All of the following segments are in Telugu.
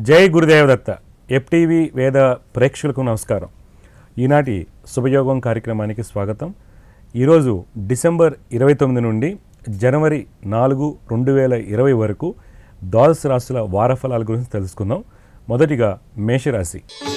జై గురుదేవదత్త ఎఫ్టీవీ వేద ప్రేక్షకులకు నమస్కారం ఈనాటి శుభయోగం కార్యక్రమానికి స్వాగతం ఈరోజు డిసెంబర్ ఇరవై తొమ్మిది నుండి జనవరి నాలుగు రెండు వేల ఇరవై వరకు ద్వాదశ రాశుల వారఫలాల గురించి తెలుసుకుందాం మొదటిగా మేషరాశి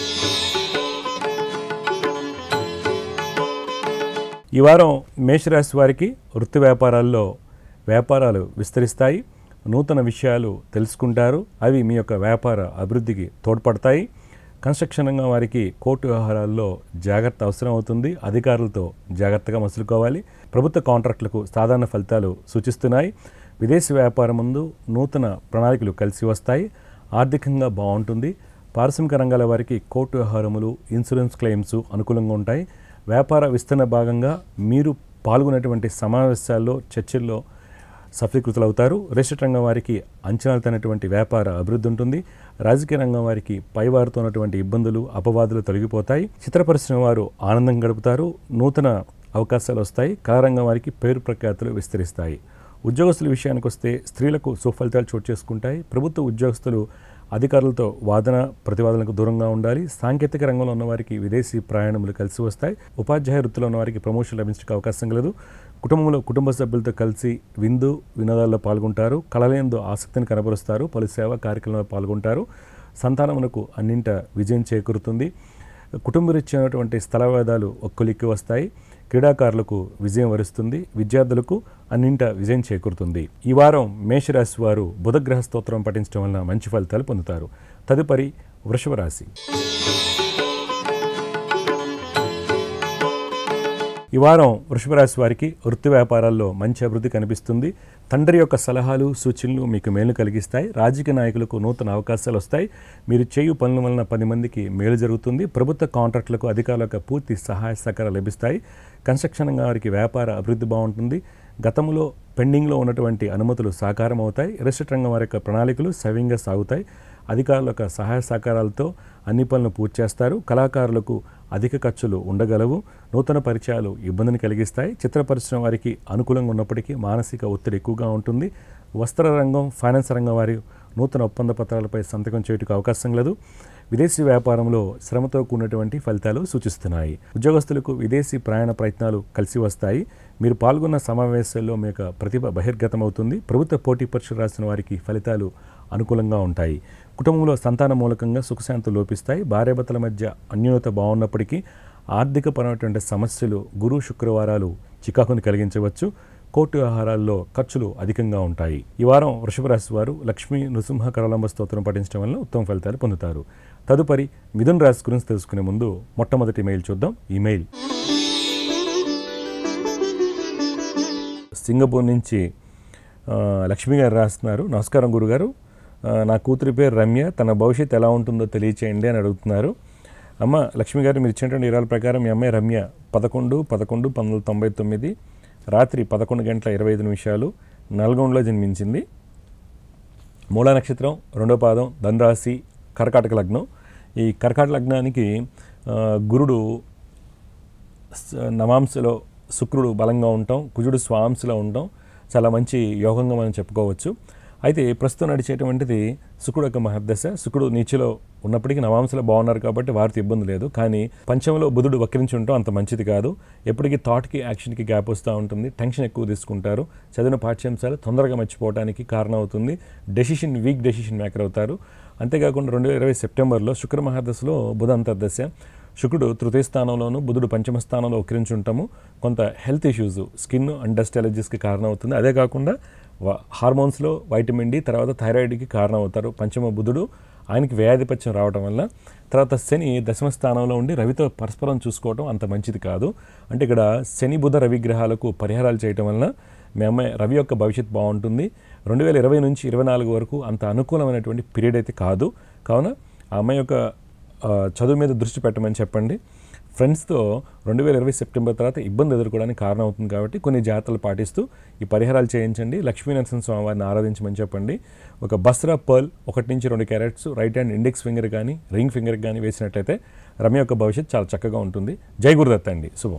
ఈ వారం మేషరాశి వారికి వృత్తి వ్యాపారాల్లో వ్యాపారాలు విస్తరిస్తాయి నూతన విషయాలు తెలుసుకుంటారు అవి మీ యొక్క వ్యాపార అభివృద్ధికి తోడ్పడతాయి కన్స్ట్రక్షన్ రంగం వారికి కోర్టు వ్యవహారాల్లో జాగ్రత్త అవసరం అవుతుంది అధికారులతో జాగ్రత్తగా మసులుకోవాలి ప్రభుత్వ కాంట్రాక్టులకు సాధారణ ఫలితాలు సూచిస్తున్నాయి విదేశీ వ్యాపారం ముందు నూతన ప్రణాళికలు కలిసి వస్తాయి ఆర్థికంగా బాగుంటుంది పారిశ్రామిక రంగాల వారికి కోర్టు వ్యవహారములు ఇన్సూరెన్స్ క్లెయిమ్స్ అనుకూలంగా ఉంటాయి వ్యాపార విస్తరణ భాగంగా మీరు పాల్గొనేటువంటి సమావేశాల్లో చర్చల్లో సఫలీకృతులవుతారు రిజిస్టర్ రంగం వారికి అంచనాలు తగినటువంటి వ్యాపార అభివృద్ధి ఉంటుంది రాజకీయ రంగం వారికి పైవారితో ఉన్నటువంటి ఇబ్బందులు అపవాదులు తొలగిపోతాయి చిత్ర పరిశ్రమ వారు ఆనందం గడుపుతారు నూతన అవకాశాలు వస్తాయి కళారంగం వారికి పేరు ప్రఖ్యాతులు విస్తరిస్తాయి ఉద్యోగస్తుల విషయానికి వస్తే స్త్రీలకు సుఫలితాలు చోటు చేసుకుంటాయి ప్రభుత్వ ఉద్యోగస్తులు అధికారులతో వాదన ప్రతివాదనలకు దూరంగా ఉండాలి సాంకేతిక రంగంలో ఉన్న వారికి విదేశీ ప్రయాణములు కలిసి వస్తాయి ఉపాధ్యాయ వృత్తిలో ఉన్న వారికి ప్రమోషన్ లభించడానికి అవకాశం కలదు కుటుంబంలో కుటుంబ సభ్యులతో కలిసి విందు వినోదాల్లో పాల్గొంటారు కళలందు ఆసక్తిని కనబరుస్తారు పలు సేవా కార్యక్రమాల్లో పాల్గొంటారు సంతానమునకు అన్నింట విజయం చేకూరుతుంది కుటుంబరీత్యైనటువంటి స్థల వివాదాలు ఒక్కలిక్కి వస్తాయి క్రీడాకారులకు విజయం వరిస్తుంది విద్యార్థులకు అన్నింట విజయం చేకూరుతుంది ఈ వారం మేషరాశి వారు బుధగ్రహ స్తోత్రం పఠించడం వలన మంచి ఫలితాలు పొందుతారు తదుపరి వృషభ రాశి ఈ వారం వృషభ రాశి వారికి వృత్తి వ్యాపారాల్లో మంచి అభివృద్ధి కనిపిస్తుంది తండ్రి యొక్క సలహాలు సూచనలు మీకు మేలు కలిగిస్తాయి రాజకీయ నాయకులకు నూతన అవకాశాలు వస్తాయి మీరు చేయు పనుల వలన పది మందికి మేలు జరుగుతుంది ప్రభుత్వ కాంట్రాక్టులకు అధికారులకు పూర్తి సహాయ సహకారాలు లభిస్తాయి కన్స్ట్రక్షన్ రంగం వారికి వ్యాపార అభివృద్ధి బాగుంటుంది గతంలో పెండింగ్లో ఉన్నటువంటి అనుమతులు సాకారం అవుతాయి రిజిస్టర్ రంగం వారి యొక్క ప్రణాళికలు సవ్యంగా సాగుతాయి అధికారుల యొక్క సహాయ సహకారాలతో అన్ని పనులను పూర్తి చేస్తారు కళాకారులకు అధిక ఖర్చులు ఉండగలవు నూతన పరిచయాలు ఇబ్బందిని కలిగిస్తాయి చిత్ర పరిశ్రమ వారికి అనుకూలంగా ఉన్నప్పటికీ మానసిక ఒత్తిడి ఎక్కువగా ఉంటుంది వస్త్ర రంగం ఫైనాన్స్ రంగం వారి నూతన ఒప్పంద పత్రాలపై సంతకం చేయటకు అవకాశం లేదు విదేశీ వ్యాపారంలో శ్రమతో కూడినటువంటి ఫలితాలు సూచిస్తున్నాయి ఉద్యోగస్తులకు విదేశీ ప్రయాణ ప్రయత్నాలు కలిసి వస్తాయి మీరు పాల్గొన్న సమావేశాల్లో మీ యొక్క ప్రతిభ బహిర్గతమవుతుంది ప్రభుత్వ పోటీ పరీక్షలు రాసిన వారికి ఫలితాలు అనుకూలంగా ఉంటాయి కుటుంబంలో సంతాన మూలకంగా సుఖశాంతులు లోపిస్తాయి భార్యాభర్తల మధ్య అన్యోన్యత బాగున్నప్పటికీ ఆర్థికపరమైనటువంటి సమస్యలు గురు శుక్రవారాలు చికాకుని కలిగించవచ్చు కోర్టు వ్యవహారాల్లో ఖర్చులు అధికంగా ఉంటాయి ఈ వారం వృషభ రాశి వారు లక్ష్మీ నృసింహ కరలంబ స్తోత్రం పఠించడం వల్ల ఉత్తమ ఫలితాలు పొందుతారు తదుపరి మిథున్ రాశి గురించి తెలుసుకునే ముందు మొట్టమొదటి మెయిల్ చూద్దాం ఈ మెయిల్ సింగపూర్ నుంచి ఆ, లక్ష్మి గారు రాస్తున్నారు నమస్కారం గురుగారు ఆ, నా కూతురి పేరు రమ్య తన భవిష్యత్తు ఎలా ఉంటుందో తెలియచేయండి అని అడుగుతున్నారు అమ్మ లక్ష్మి గారు మీరు ఇచ్చినటువంటి వివరాల ప్రకారం మీ అమ్మాయి రమ్య పదకొండు పదకొండు పంతొమ్మిది వందల తొంభై తొమ్మిది రాత్రి పదకొండు గంటల ఇరవై ఐదు నిమిషాలు నల్గొండలో జన్మించింది మూల నక్షత్రం రెండో పాదం ధనరాశి కర్కాటక లగ్నం ఈ కర్కాటక లగ్నానికి ఆ, గురుడు స- నవాంశలో శుక్రుడు బలంగా ఉండటం కుజుడు స్వాంశలో ఉండటం చాలా మంచి యోగంగా మనం చెప్పుకోవచ్చు అయితే ప్రస్తుతం నడిచేటువంటిది శుక్రుడు యొక్క మహర్దశ శుక్రుడు నీచిలో ఉన్నప్పటికీ నవాంశలో బాగున్నారు కాబట్టి వారితో ఇబ్బంది లేదు కానీ పంచంలో బుధుడు వక్రించి ఉండటం అంత మంచిది కాదు ఎప్పటికీ థాట్కి యాక్షన్కి గ్యాప్ వస్తూ ఉంటుంది టెన్షన్ ఎక్కువ తీసుకుంటారు చదివిన పాఠ్యాంశాలు తొందరగా మర్చిపోవడానికి కారణం అవుతుంది డెసిషన్ వీక్ డెసిషన్ మేకర్ అవుతారు అంతేకాకుండా రెండు వేల ఇరవై సెప్టెంబర్లో శుక్ర మహాదశలో బుధ అంతర్దశ శుక్రుడు తృతీయ స్థానంలోను బుధుడు పంచమ స్థానంలో వక్రించి ఉంటాము కొంత health issues skin and dust ఎలర్జీస్కి కారణం అవుతుంది అదే కాకుండా వ- హార్మోన్స్లో వైటమిన్ డి తర్వాత థైరాయిడ్కి కారణం అవుతారు పంచమ బుధుడు ఆయనకి వ్యాధిపత్యం రావడం వల్ల తర్వాత శని దశమ స్థానంలో ఉండి రవితో పరస్పరం చూసుకోవడం అంత మంచిది కాదు అంటే ఇక్కడ శని బుధ రవి గ్రహాలకు పరిహారాలు చేయటం వలన మీ అమ్మాయి రవి యొక్క భవిష్యత్తు బాగుంటుంది రెండు వేల ఇరవై నుంచి ఇరవై నాలుగు వరకు అంత అనుకూలమైనటువంటి పీరియడ్ అయితే కాదు కావున ఆ అమ్మాయి యొక్క ఆ, చదువు మీద దృష్టి పెట్టమని చెప్పండి ఫ్రెండ్స్తో రెండు వేల ఇరవై సెప్టెంబర్ తర్వాత ఇబ్బంది ఎదుర్కోవడానికి కారణం అవుతుంది కాబట్టి కొన్ని జాగ్రత్తలు పాటిస్తూ ఈ పరిహారాలు చేయించండి లక్ష్మీ నరసింహ స్వామి వారిని ఆరాధించమని చెప్పండి ఒక బస్రా పర్ల్ ఒకటి నుంచి రెండు carats right hand index finger కానీ రింగ్ ఫింగర్ కానీ వేసినట్టయితే రమ్య యొక్క భవిష్యత్తు చాలా చక్కగా ఉంటుంది జై గురుదత్త అండి శుభం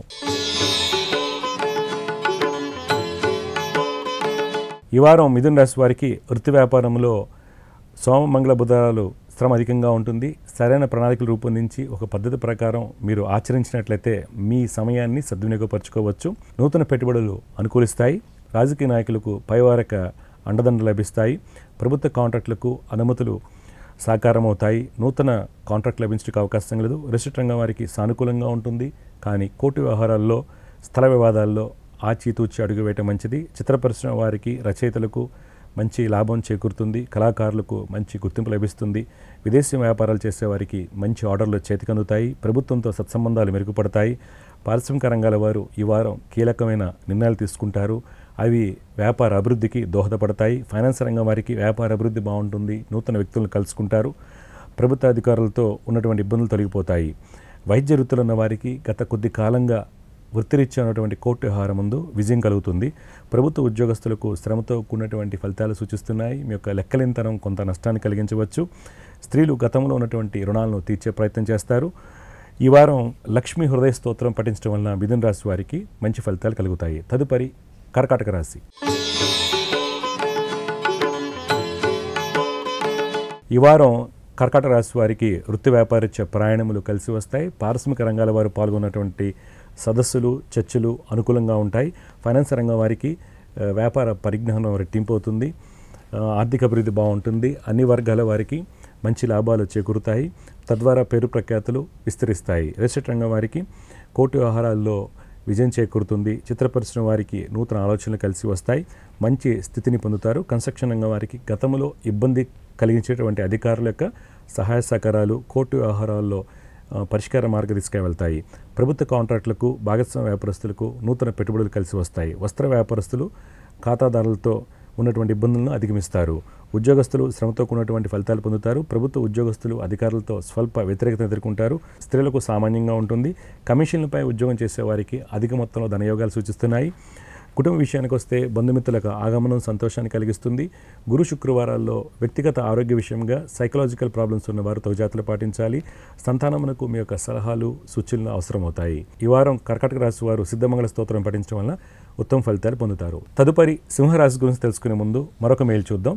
ఈ వారం మిథున రాశి వారికి వృత్తి వ్యాపారంలో సోమ మంగళ బుధాలు శ్రమ అధికంగా ఉంటుంది సరైన ప్రణాళికలు రూపొందించి ఒక పద్ధతి ప్రకారం మీరు ఆచరించినట్లయితే మీ సమయాన్ని సద్వినియోగపరచుకోవచ్చు నూతన పెట్టుబడులు అనుకూలిస్తాయి రాజకీయ నాయకులకు పైవారక అండదండ లభిస్తాయి ప్రభుత్వ కాంట్రాక్టులకు అనుమతులు సాకారం అవుతాయి నూతన కాంట్రాక్ట్ లభించడానికి అవకాశం లేదు రిజిస్టర్ రంగం వారికి సానుకూలంగా ఉంటుంది కానీ కోర్టు వ్యవహారాల్లో స్థల వివాదాల్లో ఆచితూచి అడుగు వేయటం మంచిది చిత్ర పరిశ్రమ వారికి రచయితలకు మంచి లాభం చేకూరుతుంది కళాకారులకు మంచి గుర్తింపు లభిస్తుంది విదేశీ వ్యాపారాలు చేసేవారికి మంచి ఆర్డర్లు చేతికందుతాయి ప్రభుత్వంతో సత్సంబంధాలు మెరుగుపడతాయి పారిశ్రామిక రంగాల వారు ఈ వారం కీలకమైన నిర్ణయాలు తీసుకుంటారు అవి వ్యాపార అభివృద్ధికి దోహదపడతాయి ఫైనాన్స్ రంగం వారికి వ్యాపార అభివృద్ధి బాగుంటుంది నూతన వ్యక్తులను కలుసుకుంటారు ప్రభుత్వ అధికారులతో ఉన్నటువంటి ఇబ్బందులు తొలగిపోతాయి వైద్య వృత్తులు ఉన్న వారికి గత కొద్ది కాలంగా వృత్తిరీత్యా ఉన్నటువంటి కోర్టు వ్యవహారం ముందు విజయం కలుగుతుంది ప్రభుత్వ ఉద్యోగస్తులకు శ్రమతో కూడినటువంటి ఫలితాలు సూచిస్తున్నాయి మీ యొక్క లెక్కలేనితనం కొంత నష్టాన్ని కలిగించవచ్చు స్త్రీలు గతంలో ఉన్నటువంటి రుణాలను తీర్చే ప్రయత్నం చేస్తారు ఈ వారం లక్ష్మీ హృదయ స్తోత్రం పఠించడం వలన మిథున రాశి వారికి మంచి ఫలితాలు కలుగుతాయి తదుపరి కర్కాటక రాశి ఈ వారం కర్కాటక రాశి వారికి వృత్తి వ్యాపారిత్య ప్రయాణములు కలిసి వస్తాయి పారిశ్రామిక రంగాల వారు పాల్గొన్నటువంటి సదస్సులు చర్చలు అనుకూలంగా ఉంటాయి ఫైనాన్స్ రంగం వారికి ఆ, వ్యాపార పరిజ్ఞానం రెట్టింపు అవుతుంది ఆ, ఆర్థిక అభివృద్ధి బాగుంటుంది అన్ని వర్గాల వారికి మంచి లాభాలు చేకూరుతాయి తద్వారా పేరు ప్రఖ్యాతులు విస్తరిస్తాయి రిజిస్టర్ రంగం వారికి కోర్టు వ్యవహారాల్లో విజయం చేకూరుతుంది చిత్ర పరిశ్రమ వారికి నూతన ఆలోచనలు కలిసి వస్తాయి మంచి స్థితిని పొందుతారు కన్స్ట్రక్షన్ రంగం వారికి గతంలో ఇబ్బంది కలిగించేటువంటి అధికారుల యొక్క సహాయ సహకారాలు కోర్టు వ్యవహారాల్లో ఆ, పరిష్కార మార్గదిశగా వెళ్తాయి ప్రభుత్వ కాంట్రాక్టులకు భాగస్వామ్య వ్యాపారస్తులకు నూతన పెట్టుబడులు కలిసి వస్తాయి వస్త్ర వ్యాపారస్తులు ఖాతాదారులతో ఉన్నటువంటి ఇబ్బందులను అధిగమిస్తారు ఉద్యోగస్తులు శ్రమతో కూడినటువంటి ఫలితాలు పొందుతారు ప్రభుత్వ ఉద్యోగస్తులు అధికారులతో స్వల్ప వ్యతిరేకత ఎదుర్కొంటారు స్త్రీలకు సామాన్యంగా ఉంటుంది కమిషన్లపై ఉద్యోగం చేసే వారికి అధిక మొత్తంలో ధనయోగాలు సూచిస్తున్నాయి కుటుంబ విషయానికి వస్తే బంధుమిత్రులకు ఆగమనం సంతోషాన్ని కలిగిస్తుంది గురు శుక్రవారాల్లో వ్యక్తిగత ఆరోగ్య విషయంగా సైకలాజికల్ ప్రాబ్లమ్స్ ఉన్న వారు తగుజాతలు పాటించాలి సంతానమునకు మీ యొక్క సలహాలు సూచనలు అవసరమవుతాయి ఈ వారం కర్కాటక రాశి వారు సిద్ధమంగళ స్తోత్రం పఠించడం వలన ఉత్తమ ఫలితాలు పొందుతారు తదుపరి సింహరాశి గురించి తెలుసుకునే ముందు మరొక మెయిల్ చూద్దాం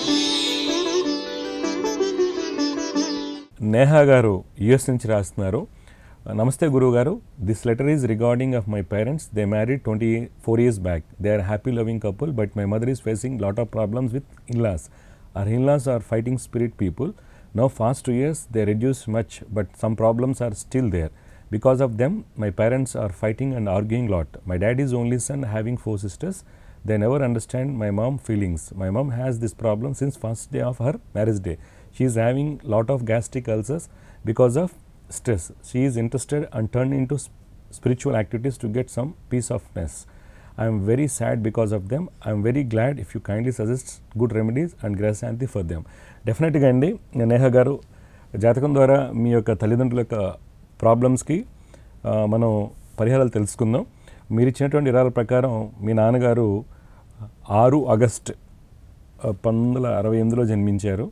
నేహా గారు యుఎస్ నుంచి రాస్తున్నారు నమస్తే గురువు గారు this letter is regarding of my parents they married twenty four years back they are happy loving couple but my mother is facing lot of problems with in laws or in laws are fighting spirit people no fast two years they reduce much but some problems are still there Because of them, my parents are fighting and arguing lot. My dad is only son having four sisters. They never understand my mom feelings. My mom has this problem since first day of her marriage day. She is having lot of gastric ulcers because of stress. She is interested and turned into sp- spiritual activities to get some peace of ness. I am very sad because of them. I am very glad if you kindly suggest good remedies and grasanti for them. డెఫినెట్గా అండి నేహ గారు జాతకం ద్వారా మీ యొక్క తల్లిదండ్రుల యొక్క ప్రాబ్లమ్స్కి ఆ, మనం పరిహారాలు తెలుసుకుందాం మీరు ఇచ్చినటువంటి వివరాల ప్రకారం మీ నాన్నగారు ఆరు ఆగస్ట్ ఆ, పంతొమ్మిది వందల అరవై ఎనిమిదిలో జన్మించారు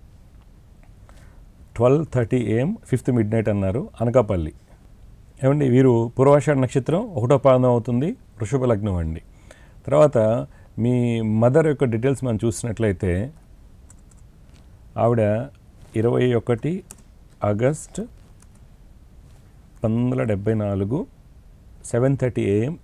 twelve thirty AM fifth midnight అన్నారు అనకాపల్లి ఏమండి వీరు పూర్వాషాఢ నక్షత్రం ఒకటో పాదం అవుతుంది వృషభ లగ్నం అండి తర్వాత మీ మదర్ యొక్క డీటెయిల్స్ మనం చూసినట్లయితే ఆవిడ ఇరవై ఒకటి ఆగస్ట్ పంతొమ్మిది వందల డెబ్బై నాలుగు సెవెన్ థర్టీ ఏఎం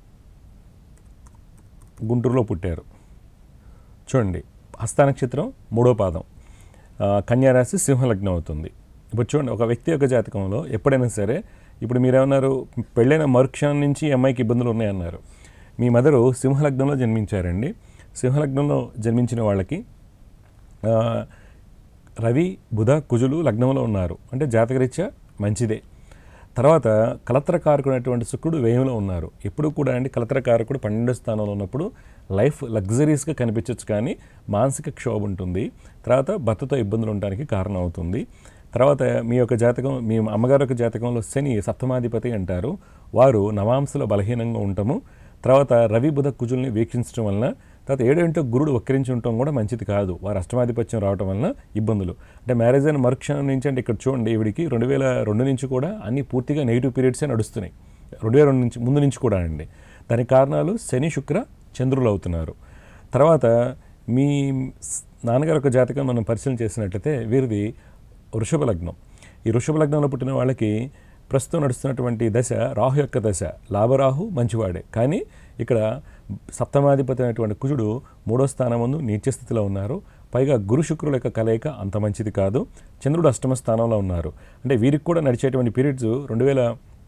గుంటూరులో పుట్టారు చూడండి హస్త నక్షత్రం మూడో పాదం ఆ, కన్యా రాశి సింహలగ్నం అవుతుంది ఇప్పుడు చూడండి ఒక వ్యక్తి యొక్క జాతకంలో ఎప్పుడైనా సరే ఇప్పుడు మీరేమన్నారు పెళ్ళైన మరుక్షణం నుంచి ఈ అమ్మాయికి ఇబ్బందులు ఉన్నాయన్నారు మీ మదరు సింహలగ్నంలో జన్మించారండి సింహలగ్నంలో జన్మించిన వాళ్ళకి ఆ, రవి బుధ కుజులు లగ్నంలో ఉన్నారు అంటే జాతకరీత్యా మంచిదే తర్వాత కలత్రకారకుడైనటువంటి శుక్రుడు వ్యయంలో ఉన్నారు ఎప్పుడు కూడా అండి కలత్రకారకుడు పన్నెండో స్థానంలో ఉన్నప్పుడు లైఫ్ లగ్జరీస్గా కనిపించవచ్చు కానీ మానసిక క్షోభ ఉంటుంది తర్వాత భర్తతో ఇబ్బందులు ఉండడానికి కారణం అవుతుంది తర్వాత మీ యొక్క జాతకం మీ అమ్మగారి యొక్క జాతకంలో శని సప్తమాధిపతి అంటారు వారు నవాంశలో బలహీనంగా ఉండటము తర్వాత రవి బుధ కుజుల్ని వీక్షించడం వలన తర్వాత ఏడేంటో గురుడు వక్రించి ఉండటం కూడా మంచిది కాదు వారు అష్టమాధిపత్యం రావటం వలన ఇబ్బందులు అంటే మ్యారేజ్ అయిన మరుక్షణం నుంచి అంటే ఇక్కడ చూడండి ఈవిడికి రెండు వేల రెండు నుంచి కూడా అన్ని పూర్తిగా నెగిటివ్ పీరియడ్సే నడుస్తున్నాయి రెండు వేల రెండు నుంచి ముందు నుంచి కూడా అండి దానికి కారణాలు శని శుక్ర చంద్రులు అవుతున్నారు తర్వాత మీ స్- నాన్నగారి యొక్క జాతకం మనం పరిశీలన చేసినట్లయితే వీరిది వృషభ లగ్నం ఈ వృషభ లగ్నంలో పుట్టిన వాళ్ళకి ప్రస్తుతం నడుస్తున్నటువంటి దశ రాహు యొక్క దశ లాభరాహు మంచివాడే కానీ ఇక్కడ సప్తమాధిపతి అయినటువంటి కుజుడు మూడో స్థానం ముందు నీచ స్థితిలో ఉన్నారు పైగా గురు శుక్రుల యొక్క కలయిక అంత మంచిది కాదు చంద్రుడు అష్టమ స్థానంలో ఉన్నారు అంటే వీరికి కూడా నడిచేటువంటి పీరియడ్స్ రెండు వేల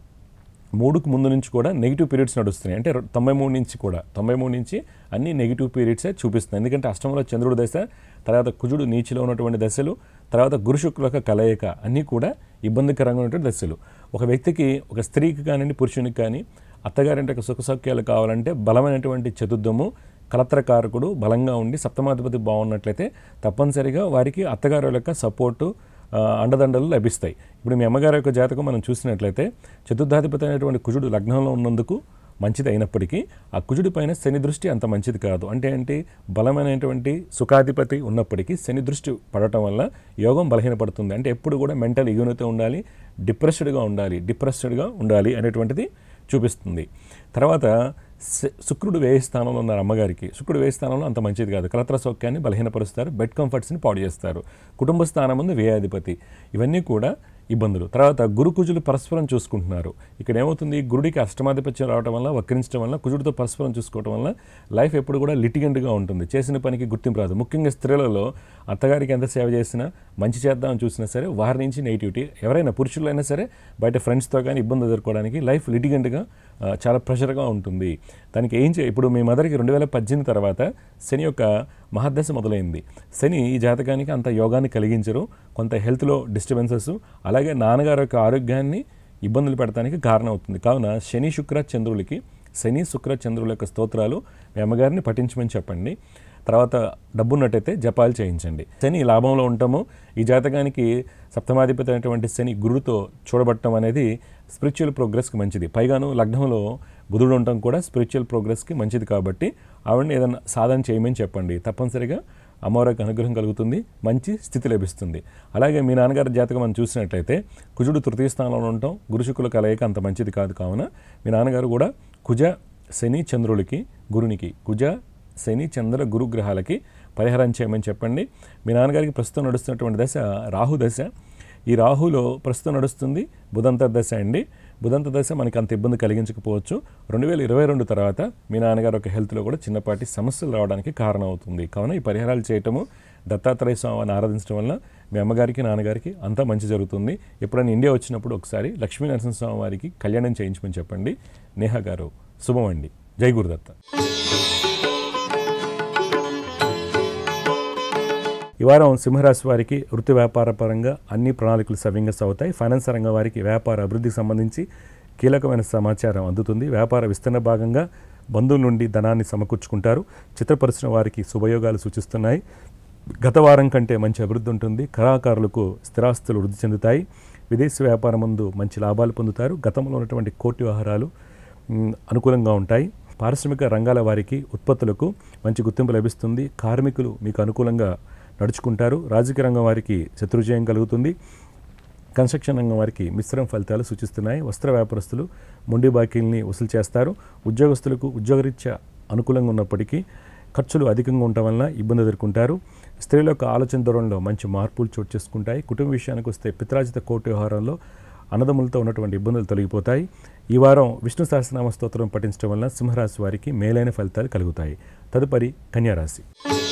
మూడుకు ముందు నుంచి కూడా నెగిటివ్ పీరియడ్స్ నడుస్తున్నాయి అంటే రొ- తొంభై మూడు నుంచి కూడా తొంభై మూడు నుంచి అన్ని నెగిటివ్ పీరియడ్సే చూపిస్తున్నాయి ఎందుకంటే అష్టమంలో చంద్రుడి దశ తర్వాత కుజుడు నీచిలో ఉన్నటువంటి దశలు తర్వాత గురు శుక్రుల యొక్క కలయిక అన్నీ కూడా ఇబ్బందికరంగా ఉన్నటువంటి దశలు ఒక వ్యక్తికి ఒక స్త్రీకి కానివ్వండి పురుషునికి కానీ అత్తగారింటి యొక్క సుఖ సౌఖ్యాలు కావాలంటే బలమైనటువంటి చతుర్థము కలత్రకారకుడు బలంగా ఉండి సప్తమాధిపతి బాగున్నట్లయితే తప్పనిసరిగా వారికి అత్తగారు యొక్క సపోర్టు ఆ, అండదండలు లభిస్తాయి ఇప్పుడు మీ అమ్మగారి యొక్క జాతకం మనం చూసినట్లయితే చతుర్థాధిపతి అయినటువంటి కుజుడు లగ్నంలో ఉన్నందుకు మంచిది అయినప్పటికీ ఆ కుజుడి పైన శని దృష్టి అంత మంచిది కాదు అంటే ఏంటి బలమైనటువంటి సుఖాధిపతి ఉన్నప్పటికీ శని దృష్టి పడటం వల్ల యోగం బలహీనపడుతుంది అంటే ఎప్పుడు కూడా మెంటల్ యూనిటీ ఉండాలి డిప్రెస్డ్గా ఉండాలి డిప్రెస్డ్గా ఉండాలి అనేటువంటిది చూపిస్తుంది తర్వాత శ- శుక్రుడు వేయి స్థానంలో ఉన్నారు అమ్మగారికి శుక్రుడు వేయి స్థానంలో అంత మంచిది కాదు కలత్ర సౌఖ్యాన్ని బలహీనపరుస్తారు బెడ్ కంఫర్ట్స్ని పాడు చేస్తారు కుటుంబ స్థానం ముందు వ్యయాధిపతి ఇవన్నీ కూడా ఇబ్బందులు తర్వాత గురు కుజులు పరస్పరం చూసుకుంటున్నారు ఇక్కడ ఏమవుతుంది గురుడికి అష్టమాధిపత్యం రావడం వల్ల వక్రించడం వల్ల కుజుడితో పరస్పరం చూసుకోవడం వల్ల లైఫ్ ఎప్పుడు కూడా లిటిగెంట్గా ఉంటుంది చేసిన పనికి గుర్తింపు రాదు ముఖ్యంగా స్త్రీలలో అత్తగారికి ఎంత సేవ చేసినా మంచి చేద్దామని చూసినా సరే వారి నుంచి నెగిటివిటీ ఎవరైనా పురుషులైనా సరే బయట ఫ్రెండ్స్తో కానీ ఇబ్బంది ఎదుర్కోవడానికి లైఫ్ లిటిగెంట్గా ఆ, చాలా ప్రెషర్గా ఉంటుంది దానికి ఏం చే ఇప్పుడు మీ మదర్కి రెండు వేల పద్దెనిమిది తర్వాత శని యొక్క మహర్దశ మొదలైంది శని ఈ జాతకానికి అంత యోగాన్ని కలిగించరు కొంత హెల్త్లో డిస్టర్బెన్సెస్ అలాగే నాన్నగారి యొక్క ఆరోగ్యాన్ని ఇబ్బందులు పెడతానికి కారణం అవుతుంది కావున శని శుక్ర చంద్రులకి శని శుక్ర చంద్రుల యొక్క స్తోత్రాలు మీ అమ్మగారిని పఠించమని చెప్పండి తర్వాత డబ్బున్నట్టయితే జపాలు చేయించండి శని లాభంలో ఉంటాము ఈ జాతకానికి సప్తమాధిపతి అయినటువంటి శని గురుతో చూడబట్టడం అనేది స్పిరిచువల్ ప్రోగ్రెస్కి మంచిది పైగాను లగ్నంలో బుధుడు ఉండటం కూడా స్పిరిచువల్ ప్రోగ్రెస్కి మంచిది కాబట్టి ఆవిడని ఏదైనా సాధన చేయమని చెప్పండి తప్పనిసరిగా అమ్మవారికి అనుగ్రహం కలుగుతుంది మంచి స్థితి లభిస్తుంది అలాగే మీ నాన్నగారి జాతకం మనం చూసినట్లయితే కుజుడు తృతీయ స్థానంలో ఉండటం గురుశుకుల కలయిక అంత మంచిది కాదు కావున మీ నాన్నగారు కూడా కుజ శని చంద్రులకి గురునికి కుజ శని చంద్ర గురు గ్రహాలకి పరిహారం చేయమని చెప్పండి మీ నాన్నగారికి ప్రస్తుతం నడుస్తున్నటువంటి దశ రాహు దశ ఈ రాహులో ప్రస్తుతం నడుస్తుంది బుధంత దశ అండి బుధంత దశ మనకి అంత ఇబ్బంది కలిగించకపోవచ్చు రెండు వేల ఇరవై రెండు తర్వాత మీ నాన్నగారు ఒక హెల్త్లో కూడా చిన్నపాటి సమస్యలు రావడానికి కారణం అవుతుంది కావున ఈ పరిహారాలు చేయటము దత్తాత్రేయ స్వామిని ఆరాధించడం వల్ల మీ అమ్మగారికి నాన్నగారికి అంతా మంచి జరుగుతుంది ఎప్పుడైనా ఇండియా వచ్చినప్పుడు ఒకసారి లక్ష్మీ నరసింహస్వామి వారికి కళ్యాణం చేయించమని చెప్పండి నేహా గారు శుభం అండి జై గురుదత్త ఈ వారం సింహరాశి వారికి వృత్తి వ్యాపార పరంగా అన్ని ప్రణాళికలు సవ్యంగా సాగుతాయి ఫైనాన్స్ రంగం వారికి వ్యాపార అభివృద్ధికి సంబంధించి కీలకమైన సమాచారం అందుతుంది వ్యాపార విస్తరణ భాగంగా బంధువుల నుండి ధనాన్ని సమకూర్చుకుంటారు చిత్ర పరిశ్రమ వారికి శుభయోగాలు సూచిస్తున్నాయి గత వారం కంటే మంచి అభివృద్ధి ఉంటుంది కళాకారులకు స్థిరాస్తులు వృద్ధి చెందుతాయి విదేశీ వ్యాపారం ముందు మంచి లాభాలు పొందుతారు గతంలో ఉన్నటువంటి కోర్టు వ్యవహారాలు మ్, అనుకూలంగా ఉంటాయి పారిశ్రామిక రంగాల వారికి ఉత్పత్తులకు మంచి గుర్తింపు లభిస్తుంది కార్మికులు మీకు అనుకూలంగా నడుచుకుంటారు రాజకీయ రంగం వారికి శత్రుజయం కలుగుతుంది కన్స్ట్రక్షన్ రంగం వారికి మిశ్రమ ఫలితాలు సూచిస్తున్నాయి వస్త్ర వ్యాపారస్తులు మొండి బాకీల్ని వసూలు చేస్తారు ఉద్యోగస్తులకు ఉద్యోగరీత్యా అనుకూలంగా ఉన్నప్పటికీ ఖర్చులు అధికంగా ఉండటం వలన ఇబ్బంది ఎదుర్కొంటారు స్త్రీల యొక్క ఆలోచన ధోరణిలో మంచి మార్పులు చోటు చేసుకుంటాయి కుటుంబ విషయానికి వస్తే పిత్రాజిత కోర్టు వ్యవహారంలో అన్నదమ్ములతో ఉన్నటువంటి ఇబ్బందులు తొలగిపోతాయి ఈ వారం విష్ణు సహస్రనామ స్తోత్రం పఠించడం వలన సింహరాశి వారికి మేలైన ఫలితాలు కలుగుతాయి తదుపరి కన్యారాశి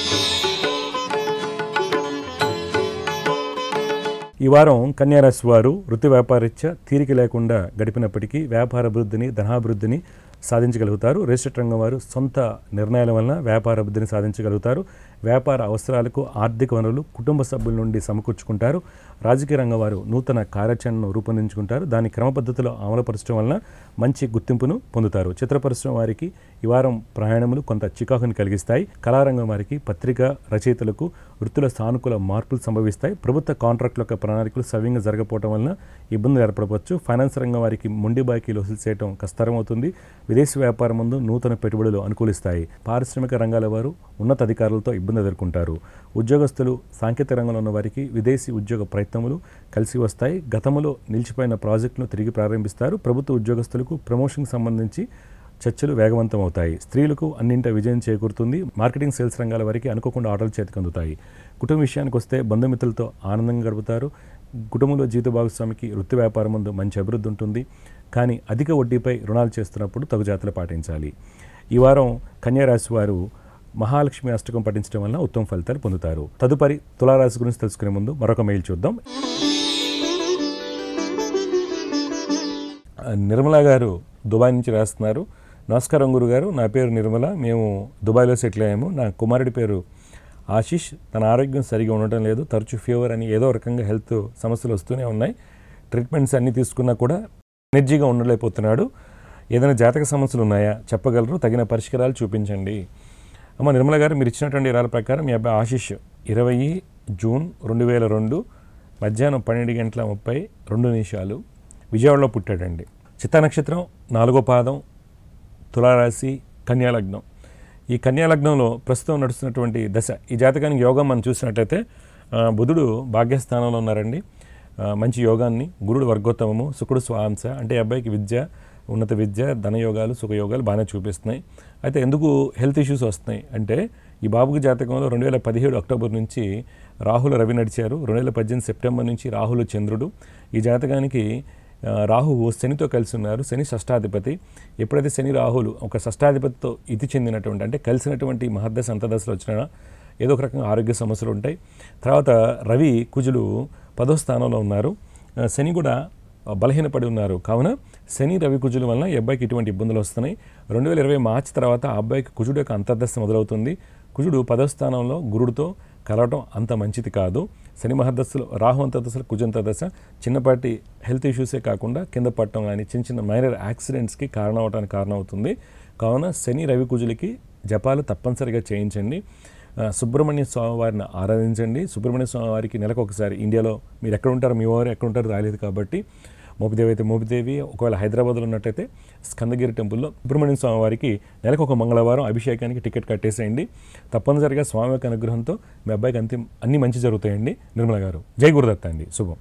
ఈ వారం కన్యారాశి వారు వృత్తి వ్యాపారరీత్యా తీరిక లేకుండా గడిపినప్పటికీ వ్యాపార అభివృద్ధిని ధనాభివృద్ధిని సాధించగలుగుతారు రిజిస్టర్ రంగం వారు సొంత నిర్ణయాల వలన వ్యాపార అభివృద్ధిని సాధించగలుగుతారు వ్యాపార అవసరాలకు ఆర్థిక వనరులు కుటుంబ సభ్యుల నుండి సమకూర్చుకుంటారు రాజకీయ రంగం వారు నూతన కార్యాచరణను రూపొందించుకుంటారు దాని క్రమ పద్ధతిలో అమలుపరచడం వలన మంచి గుర్తింపును పొందుతారు చిత్ర పరిశ్రమ వారికి ఈ వారం ప్రయాణములు కొంత చికాకుని కలిగిస్తాయి కళారంగం వారికి పత్రిక రచయితలకు వృత్తుల సానుకూల మార్పులు సంభవిస్తాయి ప్రభుత్వ కాంట్రాక్టుల యొక్క ప్రణాళికలు సవ్యంగా జరగకపోవడం వలన ఇబ్బందులు ఏర్పడవచ్చు ఫైనాన్స్ రంగం వారికి మొండి బాకీలు వసూలు చేయడం కష్టతరమవుతుంది విదేశీ వ్యాపారం ముందు నూతన పెట్టుబడులు అనుకూలిస్తాయి పారిశ్రామిక రంగాల వారు ఉన్నత అధికారులతో ఇబ్బంది ఎదుర్కొంటారు ఉద్యోగస్తులు సాంకేతిక రంగంలో ఉన్న వారికి విదేశీ ఉద్యోగ ప్రయత్నములు కలిసి వస్తాయి గతంలో నిలిచిపోయిన ప్రాజెక్టును తిరిగి ప్రారంభిస్తారు ప్రభుత్వ ఉద్యోగస్తులకు ప్రమోషన్కి సంబంధించి చర్చలు వేగవంతం అవుతాయి స్త్రీలకు అన్నింట విజయం చేకూరుతుంది మార్కెటింగ్ సేల్స్ రంగాల వారికి అనుకోకుండా ఆర్డర్లు చేతికి అందుతాయి కుటుంబ విషయానికి వస్తే బంధుమిత్రులతో ఆనందంగా గడుపుతారు కుటుంబంలో జీవిత భాగస్వామికి వృత్తి వ్యాపారం ముందు మంచి అభివృద్ధి ఉంటుంది కానీ అధిక వడ్డీపై రుణాలు చేస్తున్నప్పుడు తగు జాగ్రత్తలు పాటించాలి ఈ వారం కన్యారాశి వారు మహాలక్ష్మి అష్టకం పఠించడం వల్ల ఉత్తమ ఫలితాలు పొందుతారు తదుపరి తులారాశి గురించి తెలుసుకునే ముందు మరొక మెయిల్ చూద్దాం నిర్మల గారు దుబాయ్ నుంచి రాస్తున్నారు నమస్కారం గురుగారు నా పేరు నిర్మల మేము దుబాయ్లో సెటిల్ అయ్యాము నా కుమారుడి పేరు ఆశీష్ తన ఆరోగ్యం సరిగా ఉండటం లేదు తరచూ ఫీవర్ అని ఏదో రకంగా హెల్త్ సమస్యలు వస్తూనే ఉన్నాయి ట్రీట్మెంట్స్ అన్నీ తీసుకున్నా కూడా ఎనర్జీగా ఉండలేకపోతున్నాడు ఏదైనా జాతక సమస్యలు ఉన్నాయా చెప్పగలరు తగిన పరిష్కారాలు చూపించండి అమ్మ నిర్మల గారు మీరు ఇచ్చినటువంటి వివరాల ప్రకారం మీ అబ్బాయి ఆశీష్ ఇరవై జూన్ రెండు వేల రెండు మధ్యాహ్నం పన్నెండు గంటల ముప్పై రెండు నిమిషాలు విజయవాడలో పుట్టాడండి చిత్తా నక్షత్రం నాలుగో పాదం తులారాశి కన్యాలగ్నం ఈ కన్యాలగ్నంలో ప్రస్తుతం నడుస్తున్నటువంటి దశ ఈ జాతకానికి యోగం మనం చూసినట్లయితే ఆ, బుధుడు భాగ్యస్థానంలో ఉన్నారండి ఆ, మంచి యోగాన్ని గురుడు వర్గోత్తమము శుకుడు స్వాంశ అంటే ఈ అబ్బాయికి విద్య ఉన్నత విద్య ధనయోగాలు సుఖయోగాలు బాగానే చూపిస్తున్నాయి అయితే ఎందుకు హెల్త్ ఇష్యూస్ వస్తున్నాయి అంటే ఈ బాబుకి జాతకంలో రెండు వేల పదిహేడు అక్టోబర్ నుంచి రాహుల రవి నడిచారు రెండు వేల పద్దెనిమిది సెప్టెంబర్ నుంచి రాహుల చంద్రుడు ఈ జాతకానికి ఆ, రాహువు శనితో కలిసి ఉన్నారు శని షష్టాధిపతి ఎప్పుడైతే శని రాహులు ఒక షష్టాధిపతితో ఇది చెందినటువంటి అంటే కలిసినటువంటి మహర్దశ అంతదశలు వచ్చినా ఏదో ఒక రకంగా ఆరోగ్య సమస్యలు ఉంటాయి తర్వాత రవి కుజులు పదో స్థానంలో ఉన్నారు ఆ, శని కూడా బలహీనపడి ఉన్నారు కావున శని రవి కుజుల వలన ఈ అబ్బాయికి ఇటువంటి ఇబ్బందులు వస్తున్నాయి రెండు వేల ఇరవై మార్చి తర్వాత ఆ అబ్బాయికి కుజుడు యొక్క అంతర్దశ మొదలవుతుంది కుజుడు పదో స్థానంలో గురుడితో కలవటం అంత మంచిది కాదు శని మహర్దశలు రాహు అంతర్దశలు కుజ అంతర్దశ చిన్నపాటి హెల్త్ ఇష్యూసే కాకుండా కింద పట్టడం కానీ చిన్న చిన్న మైనర్ యాక్సిడెంట్స్కి కారణం అవడానికి కారణం అవుతుంది కావున శని రవి కుజులకి జపాలు తప్పనిసరిగా చేయించండి ఆ, సుబ్రహ్మణ్య స్వామి వారిని ఆరాధించండి సుబ్రహ్మణ్య స్వామి వారికి నెలకు ఒకసారి ఇండియాలో మీరు ఎక్కడ ఉంటారో మీ వారు ఎక్కడ ఉంటారో రాలేదు కాబట్టి మోపిదేవి అయితే మోపిదేవి ఒకవేళ హైదరాబాద్లో ఉన్నట్టయితే స్కందగిరి టెంపుల్లో సుబ్రహ్మణ్య స్వామి వారికి నెలకు ఒక మంగళవారం అభిషేకానికి టికెట్ కట్టేసేయండి తప్పనిసరిగా స్వామి యొక్క అనుగ్రహంతో మీ అబ్బాయికి అంతిమ అన్ని మంచి జరుగుతాయండి నిర్మల గారు జై గురుదత్త అండి శుభం